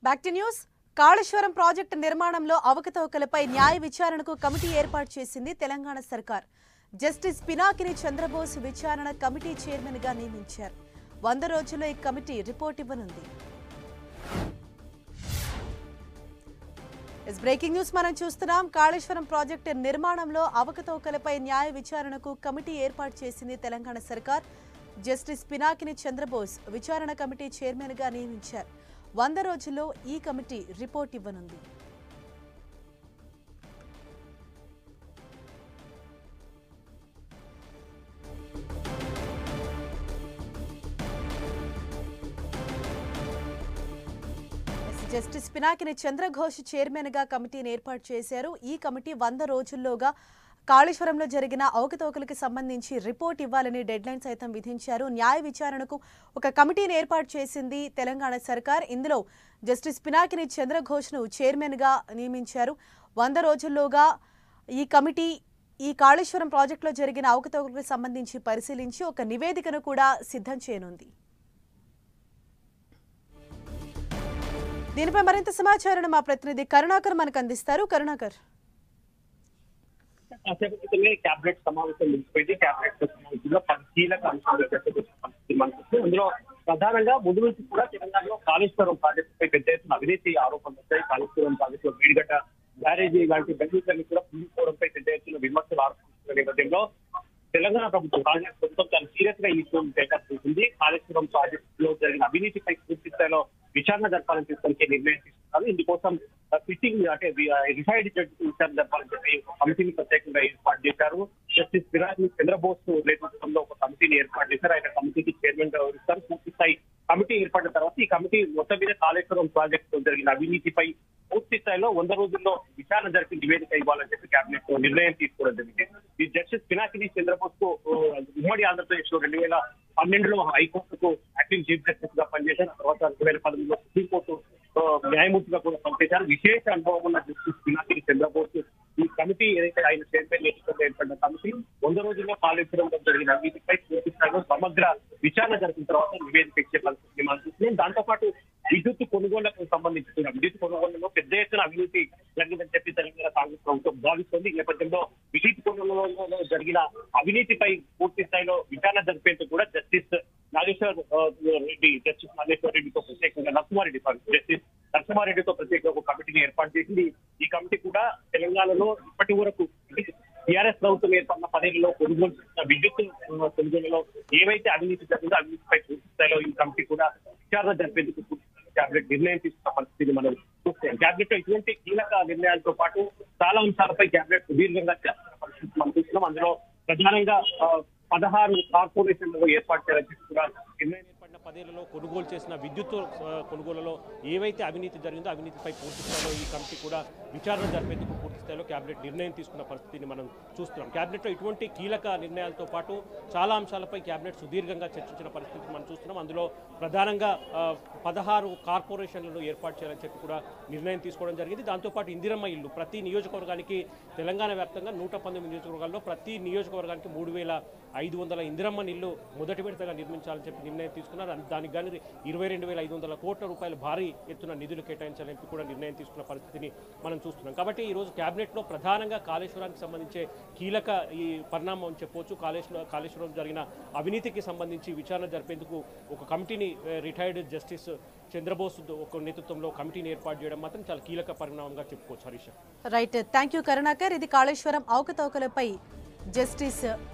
Back to news Kaleshwaram project నిర్మాణంలో అవకతవకలపై న్యాయ విచారణకు కమిటీ ఏర్పాటు చేసింది తెలంగాణ సర్కార్ జస్టిస్ పినాకిని చంద్రబోస్ విచారణ కమిటీ చైర్మన్ గా నియమించారు వంద రోజుల్లో ఈ కమిటీ రిపోర్ట్ ఇవ్వనుంది ఎస్ బ్రేకింగ్ న్యూస్ మనం చూస్తున్నాం కాళేశ్వరం ప్రాజెక్టు నిర్మాణంలో అవకతవకలపై న్యాయ విచారణకు కమిటీ ఏర్పాటు చేసింది తెలంగాణ సర్కార్ జస్టిస్ పినాకిని చంద్రబోస్ విచారణ కమిటీ చైర్మన్ గా నియమించారు వంద రోజుల్లో ఈ కమిటీ రిపోర్ట్ ఇవ్వనుంది జస్టిస్ పినాకిని చంద్రఘోష్ చైర్మన్ గా కమిటీని ఏర్పాటు చేశారు ఈ కమిటీ వంద రోజుల్లోగా కాళేశ్వరంలో జరిగిన అవకతవకలకు సంబంధించి రిపోర్ట్ ఇవ్వాలని డెడ్ లైన్ సైతం విధించారు న్యాయ విచారణకు ఒక కమిటీని ఏర్పాటు చేసింది తెలంగాణ సర్కార్ ఇందులో జస్టిస్ పినాకిని చంద్రఘోష్ను చైర్మన్ గా నియమించారు వంద రోజుల్లోగా ఈ కమిటీ ఈ కాళేశ్వరం ప్రాజెక్టులో జరిగిన అవకతవకలకు సంబంధించి పరిశీలించి ఒక నివేదికను కూడా సిద్ధం చేయనుంది దీనిపై మరింత సమాచారాన్ని మా ప్రతినిధి కరుణాకర్ మనకు అందిస్తారు కరుణాకర్ కాసేపు క్రితమే క్యాబినెట్ సమావేశం ముగిసిపోయింది క్యాబినెట్ సమావేశంలో పది కీలక అంశాలు చర్చకొచ్చిన పరిస్థితి మనకు ఉంది. అందులో ప్రధానంగా ముందు నుంచి కూడా తెలంగాణలో కాళేశ్వరం ప్రాజెక్టు పై పెద్ద ఎత్తున అవినీతి ఆరోపణలు వచ్చాయి కాళేశ్వరం ప్రాజెక్టు లో వీడిగట్ట బ్యారేజీ లాంటి బెంగళూరులో కూడా కూలిపోవడంపై పెద్ద ఎత్తున విమర్శలు ఆరోపిస్తున్న నేపథ్యంలో తెలంగాణ ప్రభుత్వం కాంగ్రెస్ ప్రభుత్వం చాలా సీరియస్ గా ఈ విషయం టేకప్ చేసింది కాళేశ్వరం ప్రాజెక్టు లో జరిగిన అవినీతిపై పూర్తి స్థాయిలో విచారణ జరపాలని తీసుకొచ్చే నిర్ణయం తీసుకున్నారు ఇందుకోసం సిట్టింగ్ అంటే రిటైర్డ్ జడ్జి విచారణ జరపాలని చెప్పి ఒక కమిటీని ప్రత్యేకంగా ఏర్పాటు చేశారు జస్టిస్ విరాజ్ చంద్రబోస్ నేతృత్వంలో ఒక కమిటీని ఏర్పాటు చేశారు ఆయన కమిటీకి చైర్మన్ గా వ్యవహరిస్తారు పూర్తి స్థాయి కమిటీ ఏర్పడిన తర్వాత ఈ కమిటీ మొత్తం మీద కాళేశ్వరం ప్రాజెక్టు జరిగిన అవినీతిపై పూర్తి స్థాయిలో వంద రోజుల్లో విచారణ జరిపి నివేదిక ఇవ్వాలని చెప్పి కేబినెట్ నిర్ణయం తీసుకోవడం జరిగింది ఈ జస్టిస్ పినాకిని చంద్రబోస్ కు ఉమ్మడి ఆంధ్రప్రదేశ్ లో రెండు వేల పన్నెండులో హైకోర్టుకు యాక్టివ్ చీఫ్ జస్టిస్ గా పనిచేశారు ఆ తర్వాత రెండు వేల పదమూడులో సుప్రీంకోర్టు ఆ, న్యాయమూర్తిగా కూడా పనిచేశారు విశేష అనుభవం ఉన్న జస్టిస్ పినాకిని చంద్రబోస్ ఈ కమిటీ ఏదైతే ఆయన చైర్మన్ నేతృత్వంలో ఏర్పడిన కమిటీ వంద రోజుల్లో కాళేశ్వరంలో జరిగిన అవినీతిపై పూర్తి స్థాయిలో సమగ్ర విచారణ జరిపిన తర్వాత నివేదిక ఇచ్చే పరిస్థితి మనం చూస్తున్నాం దాంతో పాటు విద్యుత్ కొనుగోళ్లకు సంబంధించి కూడా విద్యుత్ కొనుగోళ్లలో పెద్ద ఎత్తున అవినీతి జరిగిందని చెప్పి తెలంగాణ కాంగ్రెస్ ప్రభుత్వం భావిస్తోంది ఈ నేపథ్యంలో విద్యుత్ కొనుగోలులో జరిగిన అవినీతిపై పూర్తి స్థాయిలో విచారణ జరిపేందుకు కూడా జస్టిస్ నాగేశ్వర్ ఆ, రెడ్డి జస్టిస్ నాగేశ్వర్ రెడ్డితో ప్రత్యేకంగా నరసింహారెడ్డి సారీ జస్టిస్ నరసింహారెడ్డితో ప్రత్యేకంగా ఒక కమిటీని ఏర్పాటు చేసింది ఈ కమిటీ కూడా తెలంగాణలో ఇప్పటి వరకు టీఆర్ఎస్ ప్రభుత్వం ఏర్పడిన పదేళ్లలో కొనుగోలు చేసిన విద్యుత్ ఆ, కొనుగోలులో ఏవైతే అవినీతి జరిగిందో అవినీతిపై పూర్తి స్థాయిలో ఈ కమిటీ కూడా విచారణ జరిపేందుకు పూర్తి కేబినెట్ నిర్ణయం తీసుకున్న పరిస్థితిని మనం చూస్తాం కేబినెట్ లో ఇటువంటి కీలక నిర్ణయాలతో పాటు చాలా అంశాలపై కేబినెట్ సుదీర్ఘంగా చర్చించిన పరిస్థితి మనం చూస్తున్నాం అందులో ప్రధానంగా ఆ, పదహారు కార్పొరేషన్లు ఏర్పాటు చేయాలని చెప్పి కూడా నిర్ణయం ఏర్పడిన పదేళ్లలో కొనుగోలు చేసిన విద్యుత్ ఆ, కొనుగోలులో ఏవైతే అవినీతి జరిగిందో అవినీతిపై పూర్తి స్థాయిలో ఈ కమిటీ కూడా విచారణ జరిపేందుకు పూర్తి స్థాయిలో కేబినెట్ నిర్ణయం తీసుకున్న పరిస్థితిని మనం చూస్తున్నాం కేబినెట్లో ఇటువంటి కీలక నిర్ణయాలతో పాటు చాలా అంశాలపై కేబినెట్ సుదీర్ఘంగా చర్చించిన పరిస్థితి మనం చూస్తున్నాం అందులో ప్రధానంగా ఆ, పదహారు కార్పొరేషన్లను ఏర్పాటు చేయాలని చెప్పి కూడా నిర్ణయం తీసుకోవడం జరిగింది దాంతోపాటు ఇందిరమ్మ ఇల్లు ప్రతి నియోజకవర్గానికి తెలంగాణ వ్యాప్తంగా నూట పంతొమ్మిది నియోజకవర్గాల్లో ప్రతి నియోజకవర్గానికి మూడు వేల ఐదు వందల ఇందిరమ్మ ఇల్లు మొదటి విడతగా నిర్మించాలని చెప్పి నిర్ణయం తీసుకున్నారు అన్- దానికి గాని ఇరవై రెండు వేల ఐదు వందల కోట్ల రూపాయలు భారీ ఎత్తున నిధులు కేటాయించాలని చెప్పి కూడా నిర్ణయం తీసుకున్న పరిస్థితిని మనం చూస్తున్నాం కాబట్టి ఈ రోజు కేబినెట్లో ప్రధానంగా కాళేశ్వరానికి సంబంధించే కీలక ఈ పరిణామం అని చెప్పొచ్చు కాళేశ్వరం కాళేశ్వరం జరిగిన అవినీతికి సంబంధించి విచారణ జరిపేందుకు ఒక కమిటీని రిటైర్డ్ జస్టిస్ చంద్రబోస్ ఒక నేతృత్వంలో కమిటీని ఏర్పాటు చేయడం మాత్రం చాలా కీలక పరిణామంగా చెప్పుకోవచ్చు Harish right thank you Karunakar ఇది కాళేశ్వరం అవకతవకలపై జస్టిస్